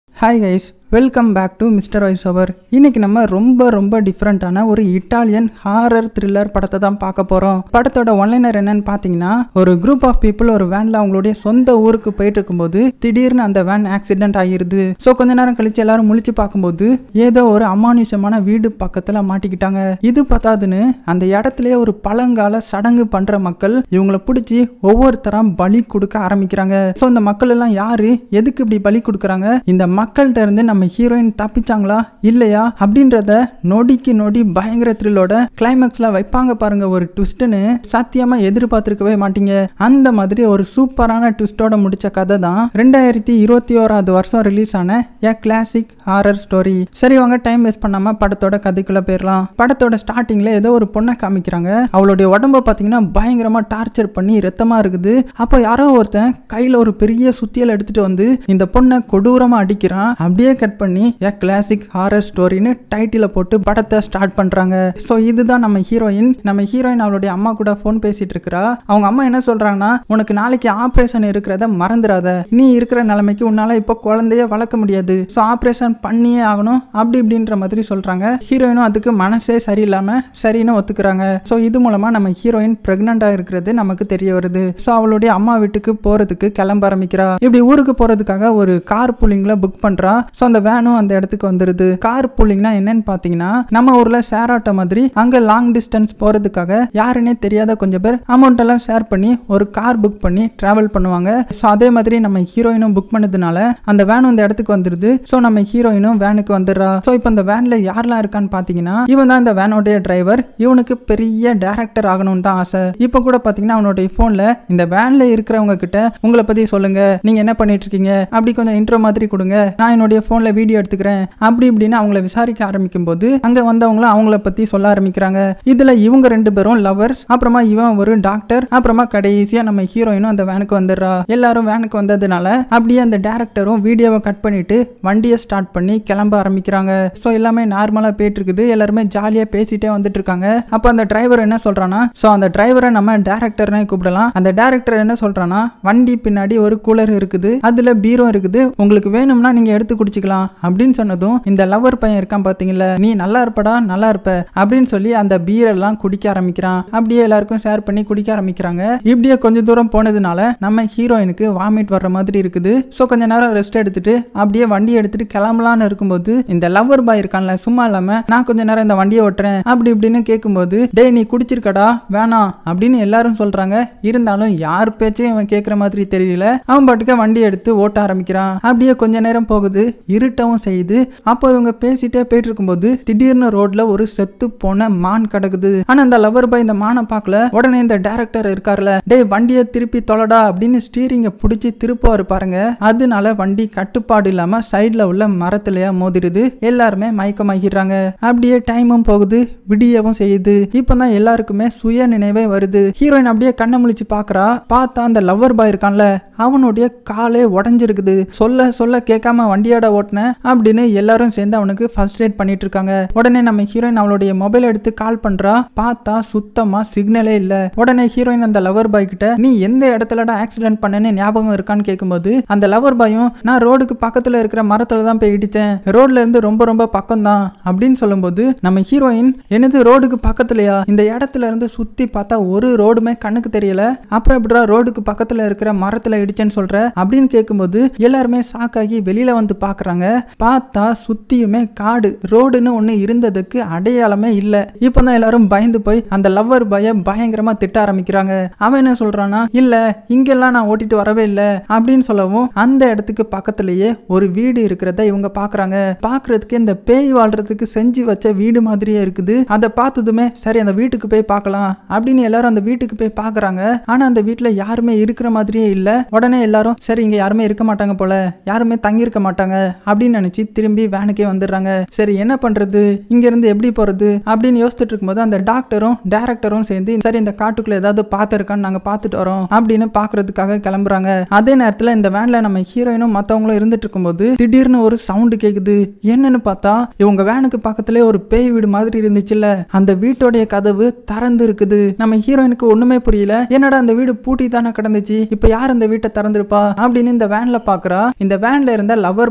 hi guys welcome back to mister voice over இன்னைக்கு நம்ம ரொம்ப ரொம்ப டிஃப்ரெண்ட்டான ஒரு இட்டாலியன் ஹாரர் த்ரில்லர் படத்தை தான் பார்க்க போகிறோம் படத்தோட ஒன்லைனர் என்னன்னு பார்த்தீங்கன்னா ஒரு குரூப் ஆஃப் பீப்புள் ஒரு வேனில் அவங்களுடைய சொந்த ஊருக்கு போயிட்டு இருக்கும்போது திடீர்னு அந்த வேன் ஆக்சிடென்ட் ஆகிருது ஸோ கொஞ்ச நேரம் கழிச்சு எல்லாரும் முழிச்சு பார்க்கும்போது ஏதோ ஒரு அமானுஷமான வீடு பக்கத்தில் மாட்டிக்கிட்டாங்க இது பத்தாதுன்னு அந்த இடத்துலயே ஒரு பழங்கால சடங்கு பண்ற மக்கள் இவங்களை பிடிச்சி ஒவ்வொருத்தரம் பலி கொடுக்க ஆரம்பிக்கிறாங்க ஸோ இந்த மக்கள் எல்லாம் யாரு எதுக்கு இப்படி பலி கொடுக்குறாங்க இந்த மக்கள்கிட்ட இருந்து நம்ம ஹீரோயின் தப்பிச்சாங்களா இல்லையா அப்படின்றத நொடிக்கு நொடி பயங்கர த்ரில்லோட கிளைமேக்ஸ்ல வைப்பாங்க பாருங்க ஒரு ட்விஸ்ட்னு சத்தியமா எதிர்பார்த்திருக்கவே மாட்டீங்க அந்த மாதிரி ஒரு சூப்பரான ட்விஸ்டோட முடிச்ச கதை தான் ரெண்டாயிரத்தி இருபத்தி ஓராவது வருஷம் ரிலீஸ் ஆன ஏ கிளாசிக் ஹாரர் ஸ்டோரி சரி வாங்க டைம் வேஸ்ட் பண்ணாம படத்தோட கதைக்குள்ள போயிடலாம் படத்தோட ஸ்டார்டிங்ல ஏதோ ஒரு பொண்ணை காமிக்கிறாங்க அவளுடைய உடம்ப பாத்தீங்கன்னா பயங்கரமா டார்ச்சர் பண்ணி ரத்தமா இருக்குது அப்போ யாரோ ஒருத்தன் கையில ஒரு பெரிய சுத்தியல் எடுத்துட்டு வந்து இந்த பொண்ணை கொடூரமா அடிக்கிறான் அப்படியே கட் பண்ணி ஏ கிளாசிக் ஹாரர் ஸ்டோரின்னு டைட்டில போட்டு படத்தை ஸ்டார்ட் பண்றாங்க ஸோ இதுதான் நம்ம ஹீரோயின் நம்ம ஹீரோயின் அவளுடைய அம்மா கூட ஃபோன் பேசிட்டு இருக்கிறா அவங்க அம்மா என்ன சொல்றாங்கன்னா உனக்கு நாளைக்கு ஆப்ரேஷன் இருக்கிறத மறந்துடாத நீ இருக்கிற நிலைமைக்கு உன்னால இப்போ குழந்தைய வளர்க்க முடியாது ஸோ ஆப்ரேஷன் பண்ணியே ஆகணும் அப்படி இப்படின்ற மாதிரி சொல்றாங்க ஹீரோயினும் அதுக்கு மனசே சரியில்லாம சரின்னு ஒத்துக்கிறாங்க ஸோ இது மூலமா நம்ம ஹீரோயின் பிரெக்னண்டா இருக்கிறது நமக்கு தெரிய வருது ஸோ அவளுடைய அம்மா வீட்டுக்கு போறதுக்கு கிளம்ப ஆரம்பிக்கிறா இப்படி ஊருக்கு போறதுக்காக ஒரு கார் புல்லிங்ல புக் பண்றா ஸோ அந்த வேனும் அந்த இடத்துக்கு வந்துருது கார் புல்லிங்னா என்னன்னு பாத்தீங்கன்னா நம்ம ஊர்ல ஷேர் ஆட்டோ மாதிரி அங்க லாங் டிஸ்டன்ஸ் போறதுக்காக யாருன்னே தெரியாத கொஞ்சம் பேர் அமௌண்ட் எல்லாம் ஷேர் பண்ணி ஒரு கார் புக் பண்ணி டிராவல் பண்ணுவாங்க ஸோ அதே மாதிரி நம்ம ஹீரோயினும் புக் பண்ணதுனால அந்த வேன் அந்த இடத்துக்கு வந்துருது ஸோ நம்ம ஹீரோயினும் வேனுக்கு வந்துடுறா ஸோ இப்போ இந்த வேன்ல யாரெல்லாம் இருக்கான்னு பாத்தீங்கன்னா இவன் தான் இந்த வேனோடைய டிரைவர் இவனுக்கு பெரிய டேரக்டர் ஆகணும்னு தான் ஆசை இப்போ கூட பாத்தீங்கன்னா அவனுடைய போன்ல இந்த வேன்ல இருக்கிறவங்க கிட்ட உங்களை பத்தி சொல்லுங்க நீங்க என்ன பண்ணிட்டு இருக்கீங்க அப்படி கொஞ்சம் இன்ட்ரோ மாதிரி கொடுங்க நான் என்னுடைய போன்ல வீடியோ எடுத்துக்கிறேன் அப்படி இப்படின்னு அவங்கள விசாரிக்க ஆரம்பிக்கும் போது அங்க வந்தவங்களும் அவங்கள பத்தி சொல்ல ஆரம்பிக்கிறாங்க இதுல இவங்க ரெண்டு பேரும் லவர்ஸ் அப்புறமா இவன் ஒரு டாக்டர் அப்புறமா கடைசியா நம்ம ஹீரோயினும் அந்த வேனுக்கு வந்துடுறா எல்லாரும் வேனுக்கு வந்ததுனால அப்படியே அந்த டேரக்டரும் வீடியோவை கட் பண்ணிட்டு வண்டியை ஸ்டார்ட் பண்ணி கிளம்ப ஆரம்பிக்கிறாங்க ஸோ எல்லாமே நார்மலா போயிட்டு இருக்குது எல்லாருமே ஜாலியா பேசிட்டே வந்துட்டு இருக்காங்க அப்போ அந்த டிரைவர் என்ன சொல்றானா ஸோ அந்த டிரைவரை நம்ம டேரக்டர்னே கூப்பிடலாம் அந்த டேரக்டர் என்ன சொல்றானா வண்டி பின்னாடி ஒரு கூலர் இருக்குது அதுல பீரோ இருக்குது உங்களுக்கு வேணும்னா நீங்க எடுத்து குடிச்சுக்கலாம் அப்படின்னு சொன்னதும் இந்த லவர் பையன் இருக்கான் பாத்தீங்களா நீ நல்லா இருப்படா நல்லா இருப்ப அப்படின்னு சொல்லி அந்த பீரெல்லாம் குடிக்க ஆரம்பிக்கிறான் அப்படியே எல்லாருக்கும் ஷேர் பண்ணி குடிக்க ஆரம்பிக்கிறாங்க இப்படியே கொஞ்ச தூரம் போனதுனால நம்ம ஹீரோயினுக்கு வாமிட் வர்ற மாதிரி இருக்குது ஸோ கொஞ்ச நேரம் ரெஸ்ட் எடுத்துட்டு அப்படியே வண்டி எடுத்துட்டு கிளம்பலான்னு இருக்கும்போது இந்த லவர் பாய் இருக்கான்ல சும்மா இல்லாம நான் கொஞ்ச நேரம் இந்த வண்டியை ஓட்டுறேன் அப்படி இப்படின்னு கேட்கும்போது டேய் நீ குடிச்சிருக்கடா வேணாம் அப்படின்னு எல்லாரும் சொல்றாங்க இருந்தாலும் யார் பேச்சையும் இவன் கேட்குற மாதிரி தெரியல அவன் பாட்டுக்க வண்டி எடுத்து ஓட்ட ஆரம்பிக்கிறான் அப்படியே கொஞ்ச நேரம் போகுது இருட்டவும் செய்யுது அப்போ இவங்க பேசிட்டே போயிட்டு இருக்கும்போது திடீர்னு ரோட்ல ஒரு செத்து போன மான் கிடக்குது ஆனா அந்த லவர் பாய் இந்த மானை பார்க்கல உடனே இந்த டேரக்டர் இருக்கார்ல டேய் வண்டியை திருப்பி தொலைடா அப்படின்னு ஸ்டீரிங்க பிடிச்சி திருப்பவாரு பாருங்க அதனால வண்டி கட்டுப்பாடு இல்லாம சைட்ல உள்ள மரத்துலயா மோதிருது எல்லாருமே மயக்கமாகிடுறாங்க அப்படியே டைமும் போகுது விடியவும் செய்யுது இப்பதான் எல்லாருக்குமே சுய நினைவே வருது ஹீரோயின் அப்படியே கண்ணை முழிச்சு பாக்குறா பார்த்தா அந்த லவ்வர் பாய் இருக்கான்ல அவனுடைய காலே உடஞ்சிருக்குது சொல்ல சொல்ல கேட்காம வண்டியோட ஓட்டின அப்படின்னு எல்லாரும் சேர்ந்து அவனுக்கு ஃபர்ஸ்ட் எய்ட் பண்ணிட்டு இருக்காங்க உடனே நம்ம ஹீரோயின் அவளுடைய மொபைல் எடுத்து கால் பண்றா பார்த்தா சுத்தமா சிக்னலே இல்ல உடனே ஹீரோயின் அந்த லவர் பாய் கிட்ட நீ எந்த இடத்துலடா ஆக்சிடென்ட் பண்ணனு ஞாபகம் இருக்கான்னு கேட்கும்போது அந்த லவர் பாயும் நான் ரோடுக்கு பக்கத்துல இருக்கிற மரத்துல தான் போய் இடிச்சேன் ரோட்ல இருந்து ரொம்ப ரொம்ப பக்கம் தான் அப்படின்னு சொல்லும்போது நம்ம ஹீரோயின் என்னது ரோடுக்கு பக்கத்துலயா இந்த இடத்துல இருந்து சுத்தி பார்த்தா ஒரு ரோடுமே கண்ணுக்கு தெரியல அப்புறம் எப்படிடா ரோடுக்கு பக்கத்துல இருக்கிற மரத்துல இடிச்சேன்னு சொல்ற அப்படின்னு கேட்கும்போது எல்லாருமே சாக்காகி வெளியில வந்து பாக்குறாங்க பார்த்தா சுத்தியுமே காடு ரோடுன்னு ஒண்ணு இருந்ததுக்கு அடையாளமே இல்ல இப்பதான் எல்லாரும் பயந்து போய் அந்த லவ்வர் பய பயங்கரமா திட்ட ஆரம்பிக்கிறாங்க அவன் என்ன சொல்றானா இல்ல இங்கெல்லாம் நான் ஓட்டிட்டு வரவே இல்ல அப்படின்னு சொல்லவும் அந்த இடத்துக்கு பக்கத்துலயே ஒரு வீடு இருக்கிறத இவங்க பாக்குறாங்க பாக்குறதுக்கு இந்த பேய் வாழ்றதுக்கு செஞ்சு வச்ச வீடு மாதிரியே இருக்குது அதை பார்த்ததுமே சரி அந்த வீட்டுக்கு போய் பார்க்கலாம் அப்படின்னு எல்லாரும் அந்த வீட்டுக்கு போய் பாக்குறாங்க ஆனா அந்த வீட்டுல யாருமே இருக்கிற மாதிரியே இல்ல உடனே எல்லாரும் சரி இங்க யாருமே இருக்க மாட்டாங்க போல யாருமே தங்கி இருக்க மாட்டாங்க அப்படின்னு நினைச்சு திரும்பி வேனுக்கே வந்துடுறாங்க சரி என்ன பண்றது இங்க இருந்து எப்படி போறது அப்படின்னு யோசிச்சுட்டு இருக்கும்போது அந்த டாக்டரும் டேரக்டரும் சேர்ந்து சரி இந்த காட்டுக்குள்ள ஏதாவது பார்த்துருக்கான்னு நாங்க பார்த்துட்டு வரோம் அப்படின்னு பாக்குறதுக்காக கிளம்புறாங்க அதே நேரத்துல இந்த வேன்ல நம்ம ஹீரோயினும் மத்தவங்களும் இருந்துட்டு இருக்கும்போது திடீர்னு ஒரு சவுண்டு கேக்குது என்னன்னு பார்த்தா இவங்க வேனுக்கு பக்கத்துல ஒரு பேய் வீடு மாதிரி இருந்துச்சுல்ல அந்த வீட்டோடைய கதவு திறந்து இருக்குது நம்ம ஹீரோயினுக்கு ஒண்ணுமே புரியல என்னடா அந்த வீடு பூட்டி தானே கிடந்துச்சு இப்ப யார் அந்த வீட்டை திறந்திருப்பா அப்படின்னு இந்த வேன்ல பாக்குறா இந்த வேன்ல இருந்த லவர் பையனும்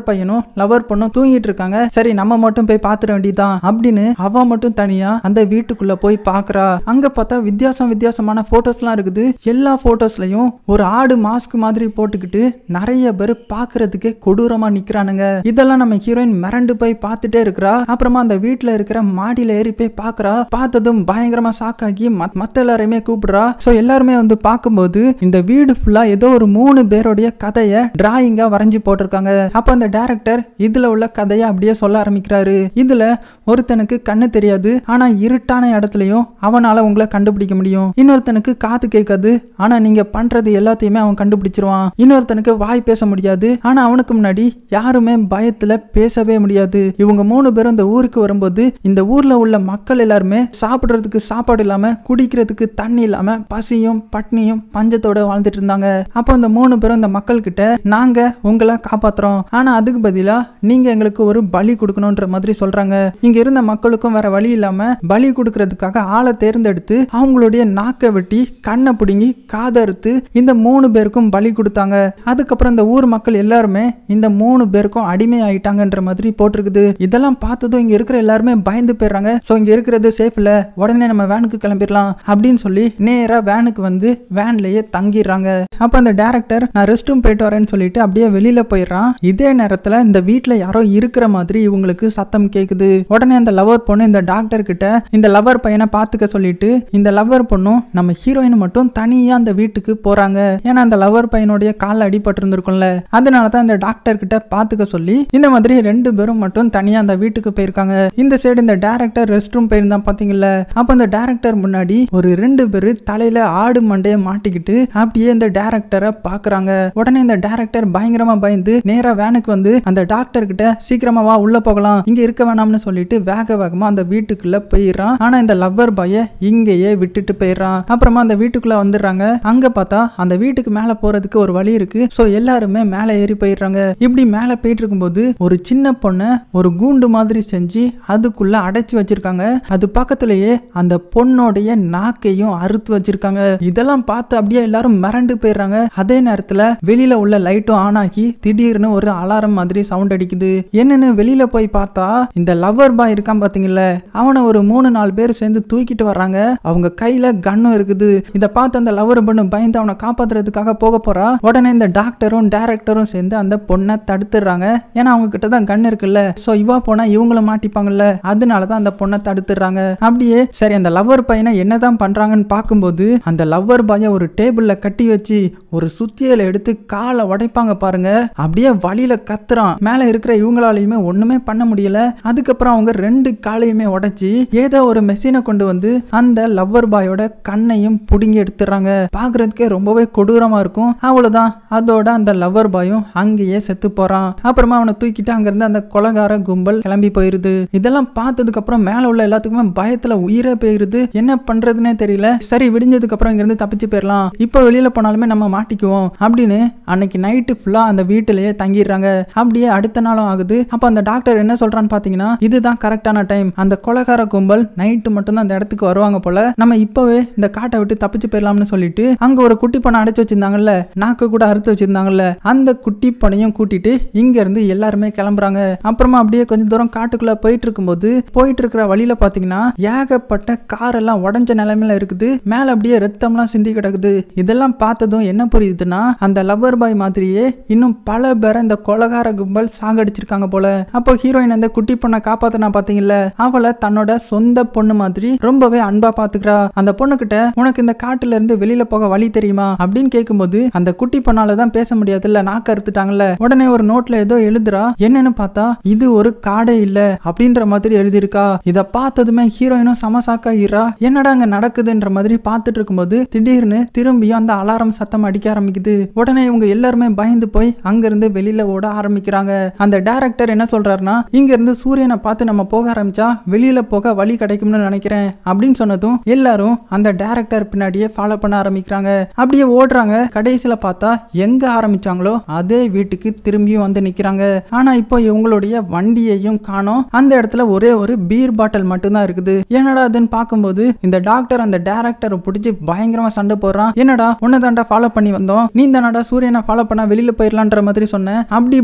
லவர் பொண்ணும் தூங்கிட்டு இருக்காங்க சரி நம்ம மட்டும் போய் பாத்துட வேண்டியதுதான் அப்படின்னு அவ மட்டும் தனியா அந்த வீட்டுக்குள்ள போய் பாக்குறா அங்க பார்த்தா வித்தியாசம் வித்தியாசமான போட்டோஸ்லாம் இருக்குது எல்லா போட்டோஸ்லயும் ஒரு ஆடு மாஸ்க் மாதிரி போட்டுக்கிட்டு நிறைய பேர் பாக்குறதுக்கே கொடூரமா நிக்கிறானுங்க இதெல்லாம் நம்ம ஹீரோயின் மிரண்டு போய் பார்த்துட்டே இருக்கிறா அப்புறமா அந்த வீட்டுல இருக்கிற மாடியில ஏறி போய் பாக்குறா பார்த்ததும் பயங்கரமா ஷாக்காகி மத்- மத்த எல்லாரையுமே கூப்பிடுறா சோ எல்லாருமே வந்து பார்க்கும்போது இந்த வீடு ஃபுல்லா ஏதோ ஒரு மூணு பேருடைய கதையை டிராயிங்கா வரைஞ்சு போட்டிருக்காங்க அப்ப அந்த டைரக்டர் இதுல உள்ள கதையை அப்படியே சொல்ல ஆரம்பிக்கிறாரு இதுல ஒருத்தனுக்கு கண்ணு தெரியாது ஆனா இருட்டான இடத்துலயும் அவனால உங்களை கண்டுபிடிக்க முடியும் இன்னொருத்தனுக்கு காது கேட்காது ஆனா நீங்க பண்றது எல்லாத்தையுமே அவன் கண்டுபிடிச்சிருவான் இன்னொருத்தனுக்கு வாய் பேச முடியாது ஆனா அவனுக்கு முன்னாடி யாருமே பயத்துல பேசவே முடியாது இவங்க மூணு பேரும் இந்த ஊருக்கு வரும்போது இந்த ஊர்ல உள்ள மக்கள் எல்லாருமே சாப்பிடுறதுக்கு சாப்பாடு இல்லாம குடிக்கிறதுக்கு தண்ணி இல்லாம பசியும் பட்னியும் பஞ்சத்தோட வாழ்ந்துட்டு இருந்தாங்க அப்போ இந்த மூணு பேரும் இந்த மக்கள் கிட்ட நாங்க உங்களை காப்பாத்துறோம் ஆனா அதுக்கு பதிலா நீங்க எங்களுக்கு ஒரு பலி கொடுக்கணும்ன்ற மாதிரி சொல்றாங்க இங்க இருந்த மக்களுக்கும் வேற வழி இல்லாம பலி கொடுக்கறதுக்காக ஆளை தேர்ந்தெடுத்து அவங்களுடைய நாக்கை வெட்டி கண்ணை பிடுங்கி காதறுத்து இந்த மூணு பேருக்கும் பலி கொடுத்தாங்க அதுக்கப்புறம் இந்த ஊர் மக்கள் எல்லாருமே இந்த மூணு பேருக்கும் அடிமை ஆயிட்டாங்கன்ற மாதிரி போட்டிருக்குது இதெல்லாம் பார்த்ததும் இங்க இருக்கிற எல்லாருமே பயந்து போயிடுறாங்க சோ இங்க இருக்கிறது சேஃப் இல்ல உடனே நம்ம வேனுக்கு கிளம்பிடலாம் அப்படின்னு சொல்லி நேரா வேனுக்கு வந்து வேன்லயே தங்கிடுறாங்க அப்ப அந்த டேரக்டர் நான் ரெஸ்ட் ரூம் போயிட்டு வரேன்னு சொல்லிட்டு அப்படியே வெளியில போயிடுறான் இதே நேரத்துல இந்த வீட்ல யாரோ இருக்கிற மாதிரி இவங்களுக்கு சத்தம் கேக்குது உடனே அந்த லவர் பொண்ணு இந்த டாக்டர் கிட்ட இந்த லவர் பையனை பாத்துக்க சொல்லிட்டு இந்த லவர் பொண்ணும் நம்ம ஹீரோயின் மட்டும் தனியா அந்த வீட்டுக்கு போறாங்க ஏன்னா அந்த லவர் பையனுடைய கால்ல அடிபட்டு இருந்திருக்கும்ல அதனால தான் இந்த டாக்டர் கிட்ட பாத்துக்க சொல்லி இந்த மாதிரி ரெண்டு பேரும் மட்டும் தனியா அந்த வீட்டுக்கு போயிருக்காங்க இந்த சைடு இந்த டேரக்டர் ரெஸ்ட் ரூம் போயிருந்தான் பாத்தீங்கல்ல அப்ப அந்த டேரக்டர் முன்னாடி ஒரு ரெண்டு பேரு தலையில ஆடு மண்டைய மாட்டிக்கிட்டு அப்படியே இந்த டேரக்டரை பாக்குறாங்க உடனே இந்த டேரக்டர் பயங்கரமா பயந்து நேரா வேனுக்கு வந்து அந்த டாக்டர் கிட்ட சீக்கிரமா வா உள்ள போகலாம் இங்க இருக்க வேணாம்னு சொல்லிட்டு வேக வேகமா அந்த வீட்டுக்குள்ள போயிடுறான் ஆனா இந்த லவ்வர் பாய இங்கேயே விட்டுட்டு போயிடுறான் அப்புறமா அந்த வீட்டுக்குள்ள வந்துடுறாங்க அங்க பார்த்தா அந்த வீட்டுக்கு மேல போறதுக்கு ஒரு வழி இருக்கு சோ எல்லாருமே மேல ஏறி போயிடுறாங்க இப்படி மேல போயிட்டு இருக்கும்போது ஒரு சின்ன பொண்ணை ஒரு கூண்டு மாதிரி செஞ்சு அதுக்குள்ள அடைச்சு வச்சிருக்காங்க அது பக்கத்திலேயே அந்த பொண்ணோடைய நாக்கையும் அறுத்து வச்சிருக்காங்க இதெல்லாம் பார்த்து அப்படியே எல்லாரும் மிரண்டு போயிடுறாங்க அதே நேரத்துல வெளியில உள்ள லைட்டும் ஆன் ஆகி திடீர்னு ஒரு அலாரம் மாதிரி சவுண்ட் அடிக்குது என்னன்னு வெளியில போய் பார்த்தா இந்த லவ்வர் பாய் இருக்கான் பாத்தீங்கல்ல அவனை ஒரு மூணு நாலு பேர் சேர்ந்து தூக்கிட்டு வர்றாங்க அவங்க கையில கன்னும் இருக்குது இதை பார்த்து அந்த லவ்வர் பொண்ணு பயந்து அவனை காப்பாத்துறதுக்காக போக போறா உடனே இந்த டாக்டரும் டைரக்டரும் சேர்ந்து அந்த பொண்ணை தடுத்துடுறாங்க ஏன்னா அவங்க கிட்ட தான் கன் இருக்குல்ல சோ இவா போனா இவங்கள மாட்டிப்பாங்கல்ல அதனாலதான் அந்த பொண்ணை தடுத்துடுறாங்க அப்படியே சரி அந்த லவ்வர் பையனை என்னதான் பண்றாங்கன்னு பார்க்கும்போது அந்த லவ்வர் பாய ஒரு டேபிள்ல கட்டி வச்சு ஒரு சுத்தியலை எடுத்து காலை உடைப்பாங்க பாருங்க அப்படியே வழியில கத்துறான் மேல இருக்கிற இவங்களாலையுமே ஒண்ணுமே பண்ண முடியல அதுக்கப்புறம் அவங்க ரெண்டு காலையுமே உடைச்சி ஏதோ ஒரு மெஷினை கொண்டு வந்து அந்த லவ்வர் பாயோட கண்ணையும் புடுங்கி எடுத்துறாங்க பாக்குறதுக்கே ரொம்பவே கொடூரமா இருக்கும் அவ்வளவுதான் அதோட அந்த லவ்வர் பாயும் அங்கேயே செத்து போறான் அப்புறமா அவனை தூக்கிட்டு அங்கிருந்து அந்த கொலகார கும்பல் கிளம்பி போயிருது இதெல்லாம் பார்த்ததுக்கு அப்புறம் மேல உள்ள எல்லாத்துக்குமே பயத்துல உயிரே போயிருது என்ன பண்றதுன்னே தெரியல சரி விடிஞ்சதுக்கு அப்புறம் இங்கிருந்து தப்பிச்சு போயிடலாம் இப்போ வெளியில போனாலுமே நம்ம மாட்டிக்குவோம் அப்படின்னு அன்னைக்கு நைட்டு ஃபுல்லா அந்த வீட்டிலேயே தங்கிடுறாங்க அப்படியே அடுத்த நாளும் ஆகுது அப்ப அந்த டாக்டர் என்ன சொல்றான்னு பாத்தீங்கன்னா இதுதான் கரெக்டான டைம் அந்த கொலகார கும்பல் நைட்டு மட்டும் தான் அந்த இடத்துக்கு வருவாங்க போல நம்ம இப்பவே இந்த காட்டை விட்டு தப்பிச்சு போயிடலாம்னு சொல்லிட்டு அங்க ஒரு குட்டி பொண்ணை அடைச்சு வச்சிருந்தாங்கல்ல நாக்கு கூட அறுத்து வச்சிருந்தாங்கல்ல அந்த குட்டி பொண்ணையும் கூட்டிட்டு இங்க இருந்து எல்லாருமே கிளம்புறாங்க அப்புறமா அப்படியே கொஞ்சம் தூரம் காட்டுக்குள்ள போயிட்டு இருக்கும்போது போயிட்டு இருக்கிற வழியில பாத்தீங்கன்னா ஏகப்பட்ட கார் எல்லாம் உடஞ்ச நிலைமையில இருக்குது மேல அப்படியே ரத்தம்லாம் சிந்தி கிடக்குது இதெல்லாம் பார்த்ததும் என்ன புரியுதுன்னா அந்த லவ்வர் பாய் மாதிரியே இன்னும் பல பேரை இந்த கொலகார கும்பல் சாகடிச்சிருக்காங்க போல அப்போ ஹீரோயின் அந்த குட்டி பொண்ணை காப்பாத்தினா பாத்தீங்கல்ல அவளை தன்னோட சொந்த பொண்ணு மாதிரி ரொம்பவே அன்பா பாத்துக்கிறா அந்த பொண்ணு கிட்ட உனக்கு இந்த காட்டுல இருந்து வெளியில போக வழி தெரியுமா அப்படின்னு கேட்கும்போது அந்த குட்டி பொண்ணால தான் பேச முடியாதுல்ல நாக்கு அறுத்துட்டாங்கல்ல உடனே ஒரு நோட்ல ஏதோ எழுதுறா என்னன்னு பார்த்தா இது ஒரு காடே இல்ல அப்படின்ற மாதிரி எழுதியிருக்கா இத பார்த்ததுமே ஹீரோயினும் சமசாக்காயிரா என்னடா அங்க நடக்குதுன்ற மாதிரி பார்த்துட்டு இருக்கும்போது திடீர்னு திரும்பியும் அந்த அலாரம் சத்தம் அடிக்க ஆரம்பிக்குது உடனே இவங்க எல்லாருமே பயந்து போய் அங்கிருந்து வெளியில ஓட ஆரம்பிக்கிறாங்க அந்த டைரக்டர் என்ன சொல்றாருன்னா இங்க இருந்து சூரியனை பார்த்து நம்ம போக ஆரம்பிச்சா வெளியில போக வழி கிடைக்கும்னு நினைக்கிறேன் அப்படின்னு சொன்னதும் எல்லாரும் அந்த டைரக்டர் பின்னாடியே ஃபாலோ பண்ண ஆரம்பிக்கிறாங்க அப்படியே ஓடுறாங்க கடைசியில பார்த்தா எங்க ஆரம்பிச்சாங்களோ அதே வீட்டுக்கு திரும்பியும் வந்து நிக்கிறாங்க ஆனா இப்போ இவங்களுடைய வண்டியையும் காணோம் அந்த இடத்துல ஒரே ஒரு பீர் பாட்டில் மட்டும்தான் இருக்குது என்னடா அதுன்னு பார்க்கும்போது இந்த டாக்டர் அந்த டைரக்டரை பிடிச்சி பயங்கரமா சண்டை போடுறான் என்னடா உன்னை தாண்டா ஃபாலோ பண்ணி வந்தோம் நீ தானடா சூரியனை ஃபாலோ பண்ணா வெளியில போயிடலான்ற மாதிரி சொன்ன அப்படி இப்படின்னு சண்டை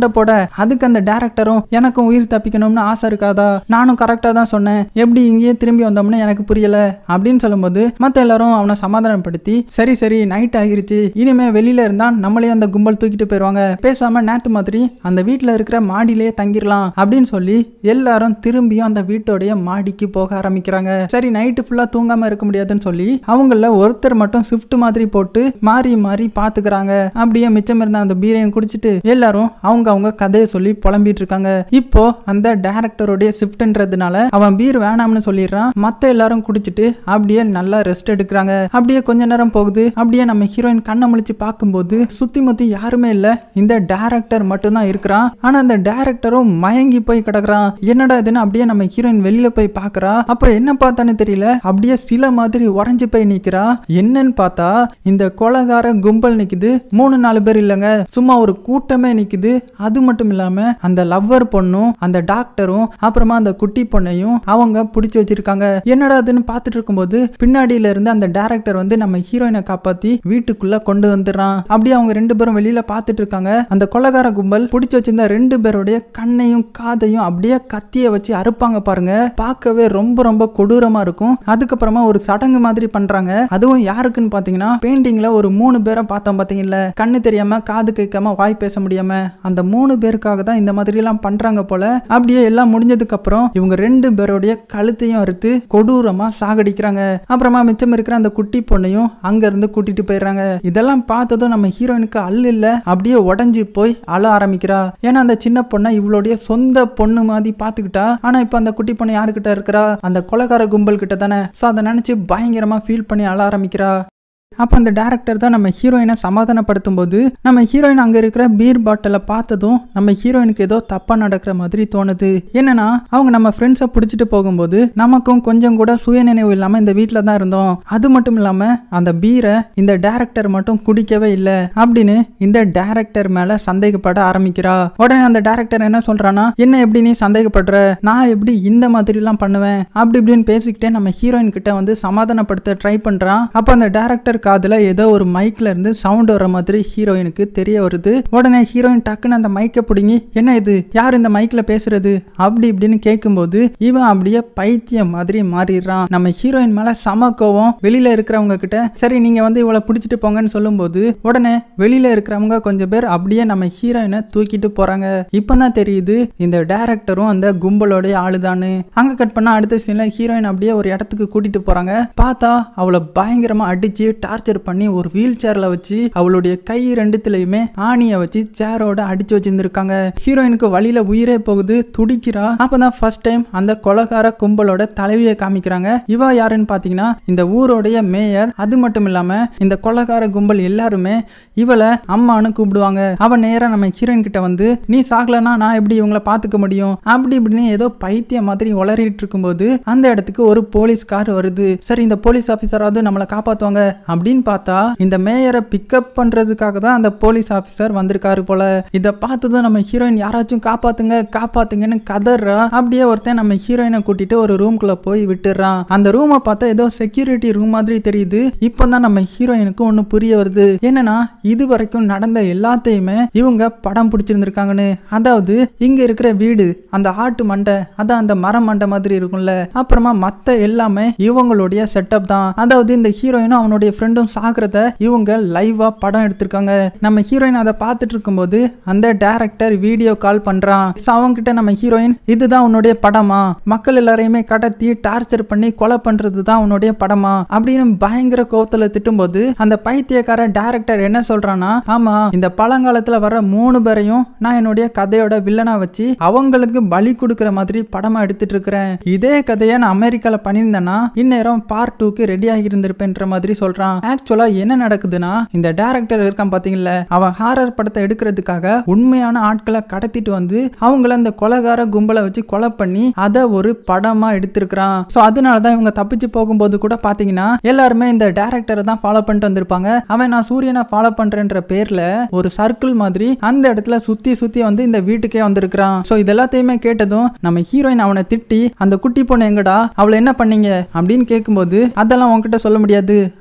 சண்டை போட அதுக்கு அந்த டேரக்டரும் எனக்கும் உயிர் தப்பிக்கணும்னு ஆசை இருக்காதா நானும் கரெக்டாக தான் சொன்னேன் எப்படி இங்கேயே திரும்பி வந்தோம்னு எனக்கு புரியல அப்படின்னு சொல்லும்போது மற்ற எல்லாரும் அவனை சமாதானப்படுத்தி சரி சரி நைட் ஆகிருச்சு இனிமே வெளியில இருந்தா நம்மளே அந்த கும்பல் தூக்கிட்டு போயிடுவாங்க பேசாம நேத்து மாதிரி அந்த வீட்டில் இருக்கிற மாடியிலே தங்கிடலாம் அப்படின்னு சொல்லி எல்லாரும் திரும்பியும் அந்த வீட்டோடைய மாடிக்கு போக ஆரம்பிக்கிறாங்க சரி நைட்டு ஃபுல்லா தூங்காம இருக்க முடியாதுன்னு சொல்லி அவங்கள ஒருத்தர் மட்டும் ஷிஃப்ட் மாதிரி போட்டு மாறி மாறி பாத்துக்கிறாங்க அப்படியே மிச்சம் இருந்த அந்த பீரையும் குடிச்சிட்டு எல்லாரும் அவங்க அவங்க கதையை சொல்லி புலம்பிட்டு இருக்காங்க இப்போ அந்த டேரக்டருடைய ஷிஃப்ட்ன்றதுனால அவன் பீர் வேணாம்னு சொல்லிடுறான் மத்த எல்லாரும் குடிச்சிட்டு அப்படியே நல்லா ரெஸ்ட் எடுக்கிறாங்க அப்படியே கொஞ்ச நேரம் போகுது அப்படியே நம்ம ஹீரோயின் கண்ணை முழிச்சு பார்க்கும்போது சுத்தி முத்தி யாருமே இல்ல இந்த டேரக்டர் மட்டும்தான் இருக்கிறான் ஆனா அந்த டேரக்டரும் மயங்கி போய் கிடக்குறான் என்னடா இதுன்னு அப்படியே நம்ம ஹீரோயின் வெளியில போய் பார்க்கறா அப்ப என்ன பார்த்தான்னு தெரியல அப்படியே சில மாதிரி உறைஞ்சு போய் நிக்கிறா என்னன்னு பார்த்தா இந்த கொலகார கும்பல் நிக்குது மூணு நாலு பேர் இல்லைங்க சும்மா ஒரு கூட்டமே நிக்குது அது மட்டும் இல்லாம அந்த லவ்வர் பொண்ணும் அந்த டாக்டரும் அப்புறமா அந்த குட்டி பொண்ணையும் அவங்க பிடிச்சி வச்சிருக்காங்க என்னடா அதுன்னு பார்த்துட்டு இருக்கும்போது பின்னாடியில இருந்து அந்த டேரக்டர் வந்து நம்ம ஹீரோயினை காப்பாத்தி வீட்டுக்குள்ள கொண்டு வந்துடுறான் அப்படியே அவங்க ரெண்டு பேரும் வெளியில பார்த்துட்டு இருக்காங்க அந்த கொலகார கும்பல் பிடிச்சி வச்சிருந்த ரெண்டு பேருடைய கண்ணையும் காதையும் அப்படியே கத்திய வச்சு அறுப்பாங்க பாருங்க பார்க்கவே ரொம்ப ரொம்ப கொடூரமா இருக்கும் அதுக்கப்புறமா ஒரு சடங்கு மாதிரி பண்றாங்க அதுவும் யாருக்குன்னு பாத்தீங்கன்னா பெயிண்டிங்ல ஒரு மூணு பேரை பார்த்தோம் பாத்தீங்கல்ல கண்ணு தெரியாம காது கேட்காம வாய் பேச முடியாம அந்த மூணு பேருக்காக தான் இந்த மாதிரி எல்லாம் பண்றாங்க போல அப்படியே எல்லாம் முடிஞ்சதுக்கு அப்புறம் இவங்க ரெண்டு பேருடைய கழுத்தையும் அறுத்து கொடூரமா சாகடிக்கிறாங்க அப்புறமா மிச்சம் இருக்கிற அந்த குட்டி பொண்ணையும் அங்க இருந்து கூட்டிட்டு போயிடுறாங்க இதெல்லாம் பார்த்ததும் நம்ம ஹீரோயினுக்கு அல் இல்ல அப்படியே உடஞ்சி போய் அழ ஆரம்பிக்கிறா ஏன்னா அந்த சின்ன பொண்ணை இவளுடைய சொந்த பொண்ணு மாதிரி பாத்துக்கிட்டா ஆனா இப்ப அந்த குட்டி பொண்ணு யாருக்கிட்ட இருக்கிறா அந்த கொலகார கும்பல் கிட்ட தானே சோ அதை நினைச்சு பயங்கரமா ஃபீல் பண்ணி அழ ஆரம்பிக்கிறா அப்போ அந்த டேரக்டர் தான் நம்ம ஹீரோயினை சமாதானப்படுத்தும் போது நம்ம ஹீரோயின் அங்கே இருக்கிற பீர் பாட்டிலை பார்த்ததும் நம்ம ஹீரோயினுக்கு ஏதோ தப்பாக நடக்கிற மாதிரி தோணுது என்னன்னா அவங்க நம்ம ஃப்ரெண்ட்ஸை பிடிச்சிட்டு போகும்போது நமக்கும் கொஞ்சம் கூட சுயநினைவு இல்லாமல் இந்த வீட்டில் தான் இருந்தோம் அது மட்டும் இல்லாமல் அந்த பீரை இந்த டேரக்டர் மட்டும் குடிக்கவே இல்லை அப்படின்னு இந்த டேரக்டர் மேலே சந்தேகப்பட ஆரம்பிக்கிறா உடனே அந்த டேரக்டர் என்ன சொல்றானா என்ன எப்படி நீ சந்தேகப்படுற நான் எப்படி இந்த மாதிரிலாம் பண்ணுவேன் அப்படி இப்படின்னு பேசிக்கிட்டே நம்ம ஹீரோயின் கிட்ட வந்து சமாதானப்படுத்த ட்ரை பண்றான் அப்போ அந்த டேரக்டர் காதுல ஏதோ ஒரு மைக்ல இருந்து சவுண்ட் வர மாதிரி ஹீரோயினுக்கு தெரிய வருது உடனே ஹீரோயின் டக்குன்னு அந்த மைக்கை பிடுங்கி என்ன இது யார் இந்த மைக்ல பேசுறது அப்படி இப்படின்னு கேட்கும்போது இவன் அப்படியே பைத்தியம் மாதிரி மாறிடுறான் நம்ம ஹீரோயின் மேல சம கோவம் வெளியில இருக்கிறவங்க கிட்ட சரி நீங்க வந்து இவளை பிடிச்சிட்டு போங்கன்னு சொல்லும்போது உடனே வெளியில இருக்கிறவங்க கொஞ்சம் பேர் அப்படியே நம்ம ஹீரோயினை தூக்கிட்டு போறாங்க இப்பதான் தெரியுது இந்த டேரக்டரும் அந்த கும்பலோடைய ஆளுதான்னு அங்க கட் பண்ணா அடுத்த சீன்ல ஹீரோயின் அப்படியே ஒரு இடத்துக்கு கூட்டிட்டு போறாங்க பார்த்தா அவளை பயங்கரமா அடிச்சு டார்ச்சர் பண்ணி ஒரு வீல் சேர்ல வச்சு அவளுடைய கை ரெண்டுத்துலயுமே ஆணிய வச்சு சேரோட அடிச்சு வச்சிருந்திருக்காங்க ஹீரோயினுக்கு வழியில உயிரே போகுது துடிக்கிறா அப்பதான் ஃபர்ஸ்ட் டைம் அந்த கொலகார கும்பலோட தலைவியை காமிக்கிறாங்க இவ யாருன்னு பாத்தீங்கன்னா இந்த ஊரோடைய மேயர் அது மட்டும் இல்லாம இந்த கொலகார கும்பல் எல்லாருமே இவளை அம்மான்னு கூப்பிடுவாங்க அவ நேரா நம்ம ஹீரோயின் கிட்ட வந்து நீ சாகலனா நான் எப்படி இவங்கள பாத்துக்க முடியும் அப்படி இப்படின்னு ஏதோ பைத்தியம் மாதிரி உளறிட்டு இருக்கும்போது அந்த இடத்துக்கு ஒரு போலீஸ் கார் வருது சரி இந்த போலீஸ் ஆபீசராவது நம்மளை காப்பாத்துவாங்க அப்படின்னு பார்த்தா இந்த மேயரை பிக்கப் பண்றதுக்காக தான் அந்த போலீஸ் ஆபீசர் வந்திருக்காரு போல இதை பார்த்ததும் நம்ம ஹீரோயின் யாராச்சும் காப்பாத்துங்க காப்பாத்துங்கன்னு கதறா அப்படியே ஒருத்தன் நம்ம ஹீரோயினை கூட்டிட்டு ஒரு ரூம்குள்ள போய் விட்டுறான் அந்த ரூமை பார்த்தா ஏதோ செக்யூரிட்டி ரூம் மாதிரி தெரியுது இப்பதான் நம்ம ஹீரோயினுக்கு ஒண்ணு புரிய வருது என்னன்னா இது வரைக்கும் நடந்த எல்லாத்தையுமே இவங்க படம் பிடிச்சிருந்திருக்காங்கன்னு அதாவது இங்க இருக்கிற வீடு அந்த ஆட்டு மண்டை அதான் அந்த மரம் மண்டை மாதிரி இருக்கும்ல அப்புறமா மத்த எல்லாமே இவங்களுடைய செட்டப் தான் அதாவது இந்த ஹீரோயினும் அவனுடைய ஃப்ரெண்டும் சாகிறத இவங்க லைவா படம் எடுத்திருக்காங்க நம்ம ஹீரோயின் அதை பார்த்துட்டு இருக்கும்போது அந்த டேரக்டர் வீடியோ கால் பண்றான் So அவங்க கிட்ட நம்ம ஹீரோயின் இதுதான் உன்னுடைய படமா மக்கள் எல்லாரையுமே கடத்தி டார்ச்சர் பண்ணி கொலை பண்றது தான் உன்னுடைய படமா அப்படின்னு பயங்கர கோவத்துல திட்டும்போது அந்த பைத்தியக்கார டேரக்டர் என்ன சொல்றானா ஆமா இந்த பழங்காலத்துல வர மூணு பேரையும் நான் என்னுடைய கதையோட வில்லனா வச்சு அவங்களுக்கு பலி கொடுக்கிற மாதிரி படமா எடுத்துட்டு இருக்கிறேன் இதே கதையை நான் அமெரிக்கால பண்ணியிருந்தேன்னா இந்நேரம் பார்ட் டூக்கு ரெடி ஆகி இருந்திருப்பேன்ற மாதிரி சொல்றான் ஆக்சுவலா என்ன நடக்குதுன்னா இந்த டேரக்டர் இருக்கான் பாத்தீங்களா அவன் ஹாரர் படத்தை எடுக்கிறதுக்காக உண்மையான ஆட்களை கடத்திட்டு வந்து அவங்கள அந்த கொலகார கும்பலை வச்சு கொலை பண்ணி அதை ஒரு படமா எடுத்திருக்கிறான் சோ அதனாலதான் இவங்க தப்பிச்சு போகும்போது கூட பாத்தீங்கன்னா எல்லாருமே இந்த டேரக்டரை தான் ஃபாலோ பண்ணிட்டு வந்திருப்பாங்க அவன் நான் சூரியனை ஃபாலோ பண்றேன்ற பேர்ல ஒரு சர்க்கிள் மாதிரி அந்த இடத்துல சுத்தி சுத்தி வந்து இந்த வீட்டுக்கே வந்திருக்கிறான் சோ இது எல்லாத்தையுமே கேட்டதும் நம்ம ஹீரோயின் அவனை திட்டி அந்த குட்டி பொண்ணு எங்கடா அவளை என்ன பண்ணீங்க அப்படின்னு கேட்கும்போது அதெல்லாம் உன்கிட்ட சொல்ல முடியாது அப்படின்னு சொல்லி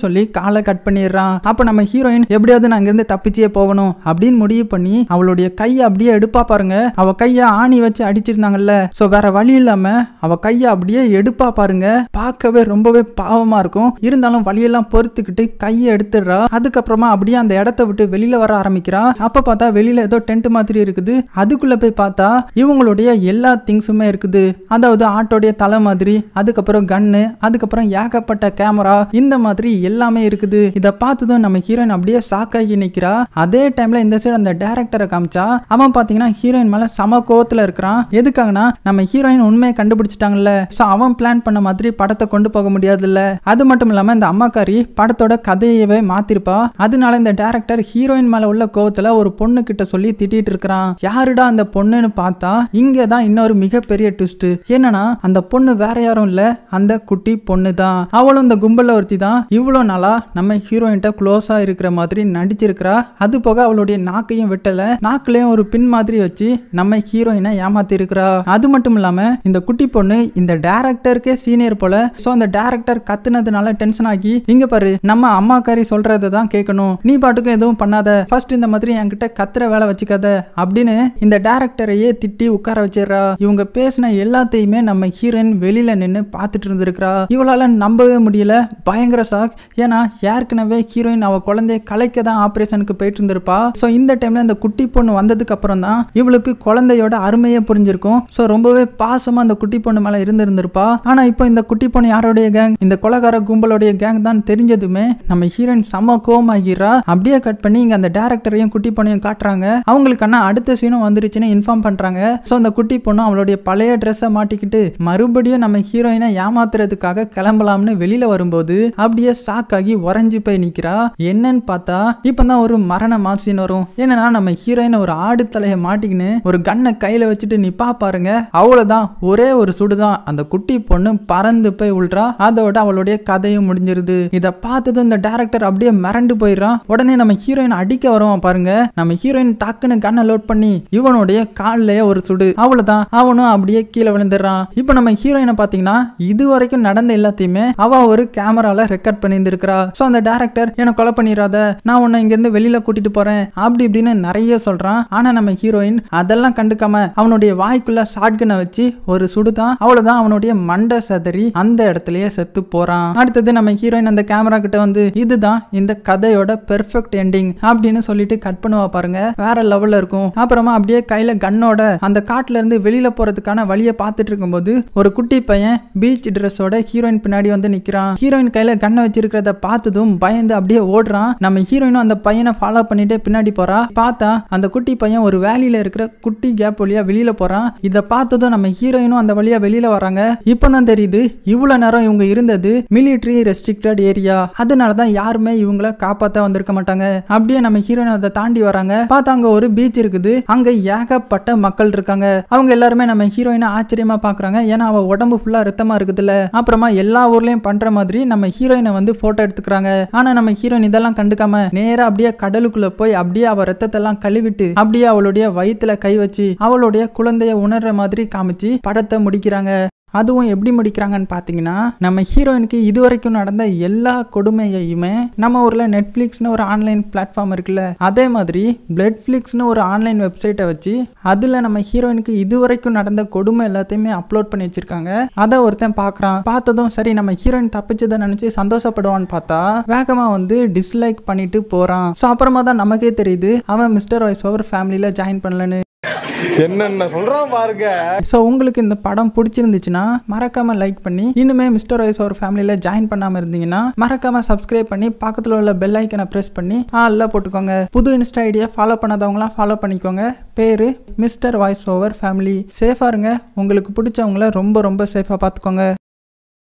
சொல்லி காலை கட் பண்ணிடுறான் அப்ப நம்ம ஹீரோயின் எப்படியாவது நான் இங்கிருந்து தப்பிச்சே போகணும் அப்படின்னு முடிவு பண்ணி அவளுடைய கையை அப்படியே எடுப்பா பாருங்க அவ கைய ஆணி வச்சு அடிச்சிருந்தாங்கல்ல சோ வேற வழி இல்லாம அவ கைய அப்படியே எடுப்பா பாருங்க பார்க்கவே ரொம்பவே பாவமா இருக்கும் இருந்தாலும் வழியெல்லாம் பொறுத்துக்கிட்டு கையை எடுத்துடுறா அதுக்கப்புறமா அப்படியே அந்த இடத்த விட்டு வெளியில வர ஆரம்பிக்கிறா அப்ப பார்த்தா வெளியில ஏதோ டென்ட் மாதிரி இருக்குது அதுக்குள்ள போய் பார்த்தா இவங்களுடைய எல்லா திங்ஸுமே இருக்குது அதாவது ஆட்டோடைய தலை மாதிரி அதுக்கப்புறம் கன்னு அதுக்கப்புறம் ஏகப்பட்ட கேமரா இந்த மாதிரி எல்லாமே இருக்குது இதை பார்த்ததும் நம்ம ஹீரோயின் அப்படியே ஷாக்காகி நிக்கிறா அதே டைம்ல இந்த சைடு அந்த டேரக்டரை காமிச்சா அவன் பாத்தீங்கன்னா ஹீரோயின் மேல சம கோவத்துல இருக்கிறான் எதுக்காகனா நம்ம ஹீரோயின் உண்மையை கண்டுபிடிச்சிட்டாங்கல்ல சோ அவன் பிளான் பண்ண மாதிரி படத்தை கொண்டு போக முடியாதுல்ல அது மட்டும் இல்லாம இந்த அம்மாக்காரி படத்தோட கதையவே மாத்திருப்பா அதனால இந்த டேரக்டர் ஹீரோயின் மேல உள்ள கோவத்துல ஒரு பொண்ணு கிட்ட சொல்லி திட்டிட்டு இருக்கிறான் யாருடா அந்த பொண்ணுன்னு பார்த்தா இங்க தான் இன்னொரு மிகப்பெரிய ட்விஸ்ட் என்னன்னா அந்த பொண்ணு வேற யாரும் இல்ல அந்த குட்டி பொண்ணு தான் அவளும் இந்த கும்பல்ல ஒருத்தி தான் இவ்வளவு நாளா நம்ம ஹீரோயின்ட்ட க்ளோஸா இருக்கிற மாதிரி நடிச்சிருக்கிறா அது போக அவளுடைய நாக்கையும் வெட்டல நாக்குலயும் ஒரு பின் மாதிரி வச்சு நம்ம ஹீரோயினை ஏமாத்தி இருக்கிறா அது மட்டும் இல்லாம இந்த குட்டி பொண்ணு இந்த டேரக்டருக்கே சீனியர் போல சோ அந்த டேரக்டர் கத்துனதுனால டென்ஷன் ஆகி இங்க பாரு நம்ம அம்மாக்காரி சொல்றதை தான் கேட்கணும் நீ பாட்டுக்கும் எதுவும் பண்ணாத ஃபர்ஸ்ட் இந்த மாதிரி என்கிட்ட கத்துற வேலை வச்சுக்காத அப்படின்னு இந்த டேரக்டரையே திட்டி உட்கார வச்சிடுறா இவங்க பேசின எல்லாத்தையுமே நம்ம ஹீரோயின் வெளியில நின்று பார்த்துட்டு இருந்திருக்கிறா இவளால நம்பவே முடியல பயங்கர ஷாக் ஏன்னா ஏற்கனவே ஹீரோயின் அவ குழந்தைய கலைக்க தான் ஆபரேஷனுக்கு போயிட்டு இருந்திருப்பா ஸோ இந்த டைம்ல இந்த குட்டி பொண்ணு வந்ததுக்கு அப்புறம் தான் இவளுக்கு குழந்தையோட அருமையே புரிஞ்சிருக்கும் ஸோ ரொம்பவே பாசமா அந்த குட்டி பொண்ணு மேல இருந்திருந்திருப்பா ஆனா இப்போ இந்த குட்டி பொண்ணு யாருடைய கேங் இந்த கொலகார கும்பலுடைய கேங் தான் தெரிஞ்சதுமே நம்ம ஹீரோயின் செம கோமாகிறா அப்படியே கட் பண்ணி இங்க அந்த டேரக்டரையும் குட்டி பொண்ணையும் காட்டுறாங்க அவங்களுக்கு அண்ணா அடுத்த சீனும் வந்துருச்சுன்னு இன்ஃபார்ம் பண்றாங்க ஸோ அந்த குட்டி பொண்ணு அவளுடைய பழைய ட்ரெஸ்ஸை மாட்டிக்கிட்டு மறுபடியும் நம்ம ஹீரோயினை ஏமாத்துறதுக்காக கிளம்பலாம்னு வெளியில வரும்போது அப்படியே ஷாக் ஆகி உறைஞ்சு போய் நிக்கிறா என்னன்னு பார்த்தா இப்பதான் ஒரு மரண மாசின்னு வரும் என்னன்னா நம்ம ஹீரோயின் ஒரு ஆடு தலையை மாட்டிக்கின்னு ஒரு கண்ணை கையில வச்சுட்டு நிப்பா பாருங்க அவ்வளவுதான் ஒரே ஒரு சுடுதான் அந்த குட்டி பொண்ணு பறந்து போய் விழுறா அதோட அவளுடைய கதையும் முடிஞ்சிருது இதை பார்த்ததும் இந்த டேரக்டர் அப்படியே மிரண்டு போயிடுறான் உடனே நம்ம ஹீரோயின் அடிக்க வருவான் பாருங்க நம்ம ஹீரோயின் டக்குன்னு கண்ணை லோட் பண்ணி இவனுடைய கால்லயே ஒரு சுடு அவ்வளவுதான் அவனும் அப்படியே கீழே விழுந்துடுறான் இப்போ நம்ம ஹீரோயினை பாத்தீங்கன்னா இது வரைக்கும் நடந்த எல்லாத்தையுமே அவ ஒரு கேமரால ரெக்கார்ட் பண்ணியிருந்திருக்கிறா ஸோ அந்த டேரக்டர் என்னை கொலை பண்ணிடாத நான் உன்னை இங்க இருந்து வெளியில கூட்டிட்டு போறேன் அப்படி இப்படின்னு நிறைய சொல்றான் ஆனா நம்ம ஹீரோயின் அதெல்லாம் கண்டுக்காம அவனுடைய வாய்க்குள்ள ஷாட்கனை வச்சு ஒரு சுடுதான் அவ்வளவுதான் அவனுடைய மண்டை சதறி அந்த இடத்துலயே செத்து போறான் அடுத்தது நம்ம ஹீரோயின் அந்த கேமரா கிட்ட வந்து இதுதான் இந்த கதையோட பெர்ஃபெக்ட் எண்டிங் அப்படின்னு சொல்லிட்டு கட் பண்ணுவா பாருங்க வேற லெவல்ல இருக்கும் அப்புறமா அப்படியே கையில கன்னோட அந்த காட்டுல இருந்து வெளியில போறதுக்கான வழியை பார்த்துட்டு இருக்கும்போது ஒரு குட்டி பையன் பீச் ட்ரெஸ்ஸோட ஹீரோயின் பின்னாடி வந்து நிக்கிறான் ஹீரோயின் கையில கண்ணை வச்சிருக்கிறத பார்த்ததும் பயந்து அப்படியே ஓடுறான் நம்ம ஹீரோயினும் அந்த பையனை ஃபாலோ பண்ணிட்டே பின்னாடி போறா பார்த்தா அந்த குட்டி பையன் ஒரு வேலியில இருக்கிற குட்டி கேப் வழியா வெளியில போறான் இதை பார்த்ததும் நம்ம ஹீரோயினும் அந்த வழியா வெளியில வராங்க இப்பதான் தெரியுது இவ்வளவு நேரம் இவங்க இருந்தது மிலிட்ரி ரெஸ்ட்ரிக்டட் ஏரியா அதனால தான் யாருமே இவங்கள காப்பாத்த வந்திருக்க மாட்டாங்க அப்படியே நம்ம ஹீரோயின் அதை தாண்டி வராங்க பார்த்தா அங்க ஒரு பீச் இருக்குது அங்க ஏகப்பட்ட மக்கள் இருக்காங்க அவங்க எல்லாருமே நம்ம ஹீரோயினை ஆச்சரியமா பாக்குறாங்க ஏன்னா அவ உடம்பு ஃபுல்லா ரத்தமா இருக்குதுல்ல அப்புறமா எல்லா ஊர்லயும் பண்ற மாதிரி நம்ம ஹீரோயினை வந்து போட்டோ எடுத்துக்கிறாங்க ஆனா நம்ம ஹீரோயின் இதெல்லாம் கண்டுக்காம நேரா அப்படியே கடலுக்குள்ள போய் அப்படியே அவ ரத்தத்தெல்லாம் கழுவிட்டு அப்படியே அவளுடைய வயித்துல கை வச்சு அவளுடைய குழந்தைய உணர்ற மாதிரி காமிச்சு படத்தை முடிக்கிறாங்க அதுவும் எப்படி முடிக்கிறாங்கன்னு பார்த்தீங்கன்னா நம்ம ஹீரோயினுக்கு இது வரைக்கும் நடந்த எல்லா கொடுமையையுமே நம்ம ஊரில் நெட்ஃப்ளிக்ஸ்னு ஒரு ஆன்லைன் பிளாட்ஃபார்ம் இருக்குல்ல அதே மாதிரி பிளட்ஃப்ளிக்ஸ்னு ஒரு ஆன்லைன் வெப்சைட்டை வச்சு அதில் நம்ம ஹீரோயினுக்கு இது வரைக்கும் நடந்த கொடுமை எல்லாத்தையுமே அப்லோட் பண்ணி வச்சிருக்காங்க அதை ஒருத்தன் பார்க்குறான் பார்த்ததும் சரி நம்ம ஹீரோயின் தப்பிச்சதை நினச்சி சந்தோஷப்படுவான்னு பார்த்தா வேகமாக வந்து டிஸ்லைக் பண்ணிட்டு போகிறான் ஸோ அப்புறமா தான் நமக்கே தெரியுது அவன் மிஸ்டர் வாய்ஸ் ஓவர் ஃபேமிலியில் ஜாயின் பண்ணலன்னு என்னென்ன சொல்றான் பாருங்க ஸோ உங்களுக்கு இந்த படம் பிடிச்சிருந்துச்சுன்னா மறக்காம லைக் பண்ணி இன்னுமே மிஸ்டர் வாய்ஸ் ஒரு ஃபேமிலியில் ஜாயின் பண்ணாமல் இருந்தீங்கன்னா மறக்காம சப்ஸ்கிரைப் பண்ணி பக்கத்தில் உள்ள பெல் ஐக்கனை ப்ரெஸ் பண்ணி ஆளில் போட்டுக்கோங்க புது இன்ஸ்டா ஐடியா ஃபாலோ பண்ணாதவங்களாம் ஃபாலோ பண்ணிக்கோங்க பேர் மிஸ்டர் வாய்ஸ் ஓவர் ஃபேமிலி சேஃபாக இருங்க உங்களுக்கு பிடிச்சவங்கள ரொம்ப ரொம்ப சேஃபாக பார்த்துக்கோங்க